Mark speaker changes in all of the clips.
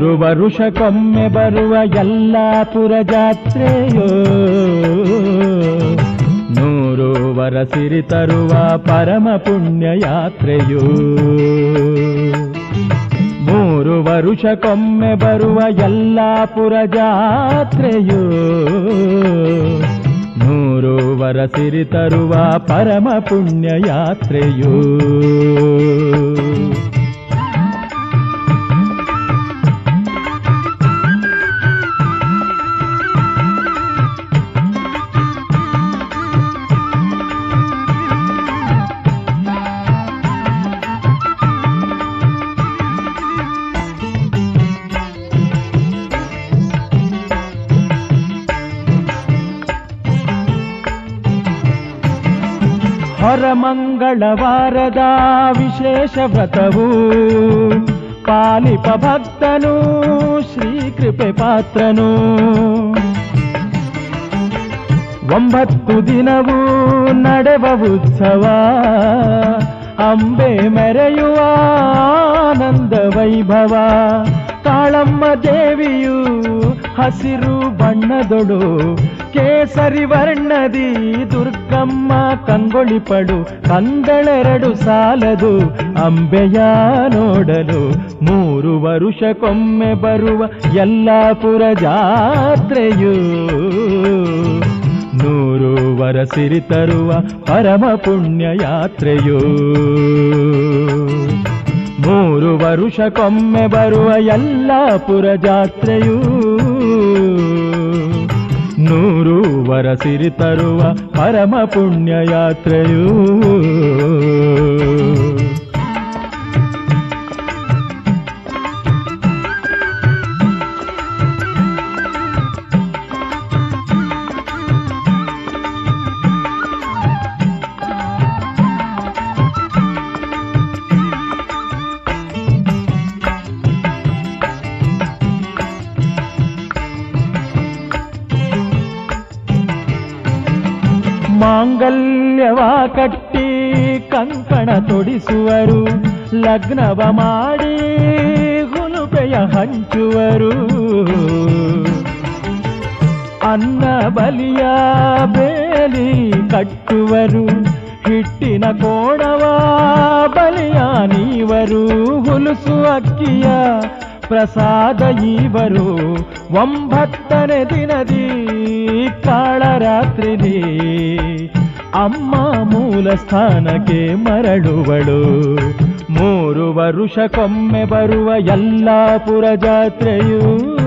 Speaker 1: ಮೂರು ವರುಷಕ್ಕೊಮ್ಮೆ ಬರುವ ಯಲ್ಲಾಪುರ ಜಾತ್ರೆಯೋ ನೂರು ವರಸಿರಿ ತರುವ ಪರಮ ಪುಣ್ಯ ಯಾತ್ರೆಯೋ ಮೂರು ವರುಷಕ್ಕೊಮ್ಮೆ ಬರುವ ಯಲ್ಲಾಪುರ ಜಾತ್ರೆಯೋ ನೂರು ವರಸಿರಿ ತರುವ ಪರಮ ಪುಣ್ಯ ಯಾತ್ರೆಯೋ ಹೊರಮಂಗಳವಾರದ ವಿಶೇಷ ವ್ರತವು ಪಾಲಿಪ ಭಕ್ತನು ಶ್ರೀಕೃಪೆ ಪಾತ್ರನು ಒಂಬತ್ತು ದಿನವೂ ನಡೆವ ಉತ್ಸವ ಅಂಬೆ ಮೆರೆಯುವ ಆನಂದ ವೈಭವ ಕಾಳಮ್ಮ ದೇವಿಯು ಹಸಿರು ಬಣ್ಣದೊಳು ಕೇಸರಿ ವರ್ಣದಿ ದುರ್ಗಮ್ಮ ಕಂಗೊಳಿಪಡು ಕಂಗಳೆರಡು ಸಾಲದು ಅಂಬೆಯ ನೋಡಲು ಮೂರು ವರುಷಕ್ಕೊಮ್ಮೆ ಬರುವ ಯಲ್ಲಾಪುರ ಜಾತ್ರೆಯು ನೂರು ವರಸಿರಿ ತರುವ ಪರಮ ಪುಣ್ಯ ಯಾತ್ರೆಯೋ ಮೂರು ವರುಷಕ್ಕೊಮ್ಮೆ ಬರುವ ಯಲ್ಲಾಪುರ ಜಾತ್ರೆಯೂ ನೂರು ವರಸಿರಿ ತರುವ ಪರಮ ಪುಣ್ಯ ಯಾತ್ರೆಯೂ ಮಾಂಗಲ್ಯವ ಕಟ್ಟಿ ಕಂಕಣ ತೊಡಿಸುವರು ಲಗ್ನವ ಮಾಡಿ ಹುಲುಪೆಯ ಹಂಚುವರು ಅನ್ನ ಬಲಿಯ ಬೇಲಿ ಕಟ್ಟುವರು ಹಿಟ್ಟಿನ ಕೋಣವ ಬಲಿಯ ನೀವರು ಹುಲುಸು ಅಕ್ಕಿಯ ಪ್ರಸಾದ ಈವರು ಒಂಬತ್ತನೇ ದಿನದಿ ಕಾಳರಾತ್ರಿಲಿ ಅಮ್ಮ ಮೂಲ ಸ್ಥಾನಕ್ಕೆ ಮರಳುವಳು ಮೂರು ವರುಷಕ್ಕೊಮ್ಮೆ ಬರುವ ಯಲ್ಲಾಪುರ ಜಾತ್ರೆಯೂ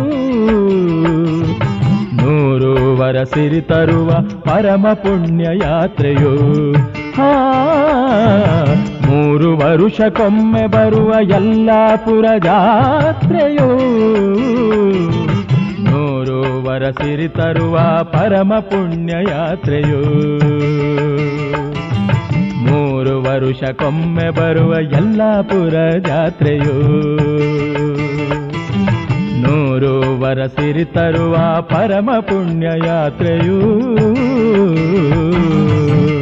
Speaker 1: ನೂರು ವರಸಿರಿ ತರುವ ಪರಮ ಪುಣ್ಯ ಯಾತ್ರೆಯೋ ಹಾ ಮೂರು ವರುಷಕ್ಕೊಮ್ಮೆ ಬರುವ ಯಲ್ಲಾಪುರ ಜಾತ್ರೆಯೋ ನೂರು ವರಸಿರಿ ತರುವ ಪರಮ ಪುಣ್ಯ ಯಾತ್ರೆಯೋ ಮೂರು ವರುಷಕ್ಕೊಮ್ಮೆ ಬರುವ ಯಲ್ಲಾಪುರ ಜಾತ್ರೆಯೋ ನೂರು ವರಸಿರಿ ತರುವ ಪರಮ ಪುಣ್ಯ ಯಾತ್ರೆಯೂ